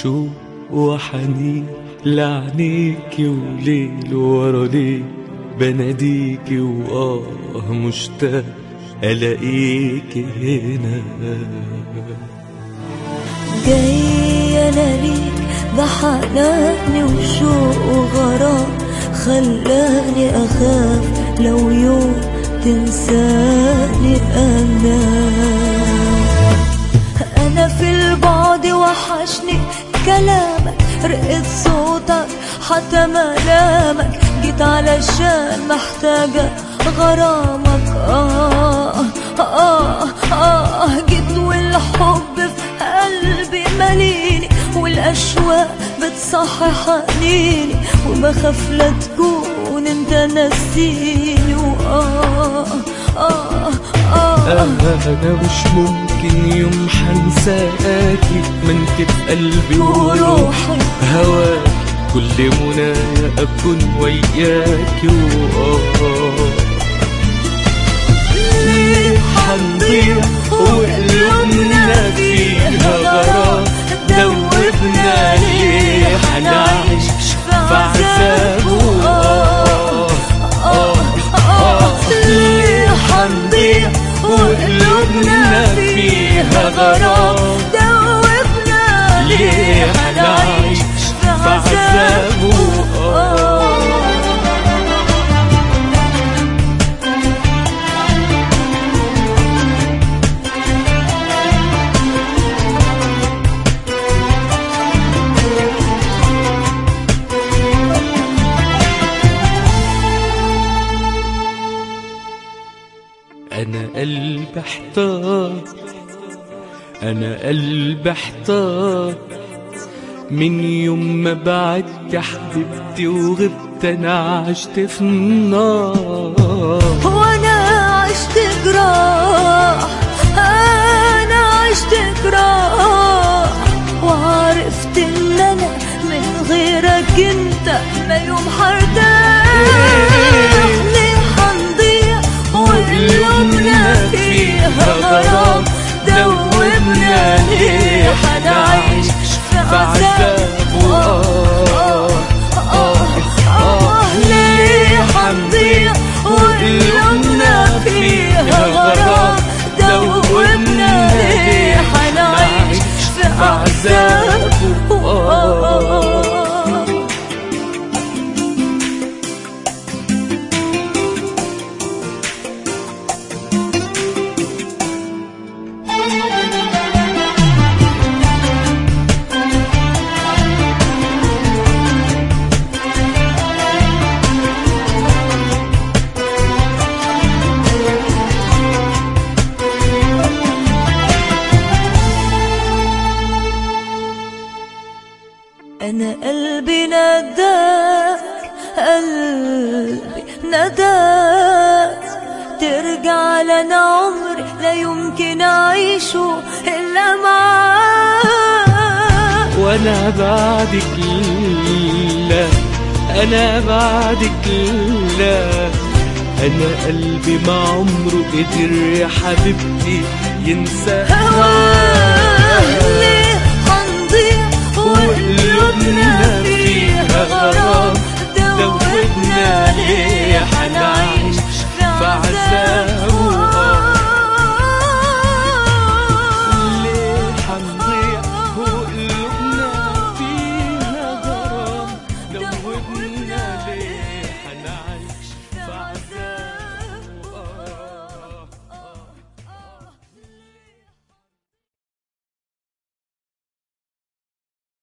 وشوق وحنين لعنيكي وليل ورا ليل بناديكي وآه مشتاق ألاقيكي هنا جاي انا ليك ده حناني وشوق وغرام خلاني اخاف لو يوم تنساني انا انا في البعد وحشني كلامك رقة صوتك حتى ملامك جيت علشان محتاجة غرامك آه آه آه جيت والحب في قلبي مليني والأشواق بتصحي حنيني وبخاف لا تكون انت نسيني وآه آه آه أنا مش ممكن يوم حنساكي ما انت في قلبي وروحي وروحي هواك كل منايا أكون وياكي وآه ليه حنضيع وقلوبنا فيها غرام دوبنا ليه حنعيش في عذاب وآه آه آه ليه حنضيع وقلوبنا فيها غرام دوبنا ليه حنعيش في عذاب وآه أنا قلبي احتار أنا قلبي احتار من يوم ما بعدت يا حبيبتي وغبت أنا عشت في النار وانا عشت جراح انا عشت جراح وعرفت ان انا من غيرك انت ما يوم حرتاح ليه حنضيع وقلوبنا فيها غرام دوبنا ليه حنعيش في عذاب وآه آه آه ليه حنضيع وقلوبنا فيها غرام دوبنا ليه حنعيش في عذاب وآه أنا قلبي نداك قلبي نداك ترجع لنا عمري لا يمكن أعيشه إلا معاك وانا بعدك لا انا بعدك لا انا قلبي ما عمره قدر يا حبيبتي ينسى هواك ليه حنضيع وقلوبنا فيها غرام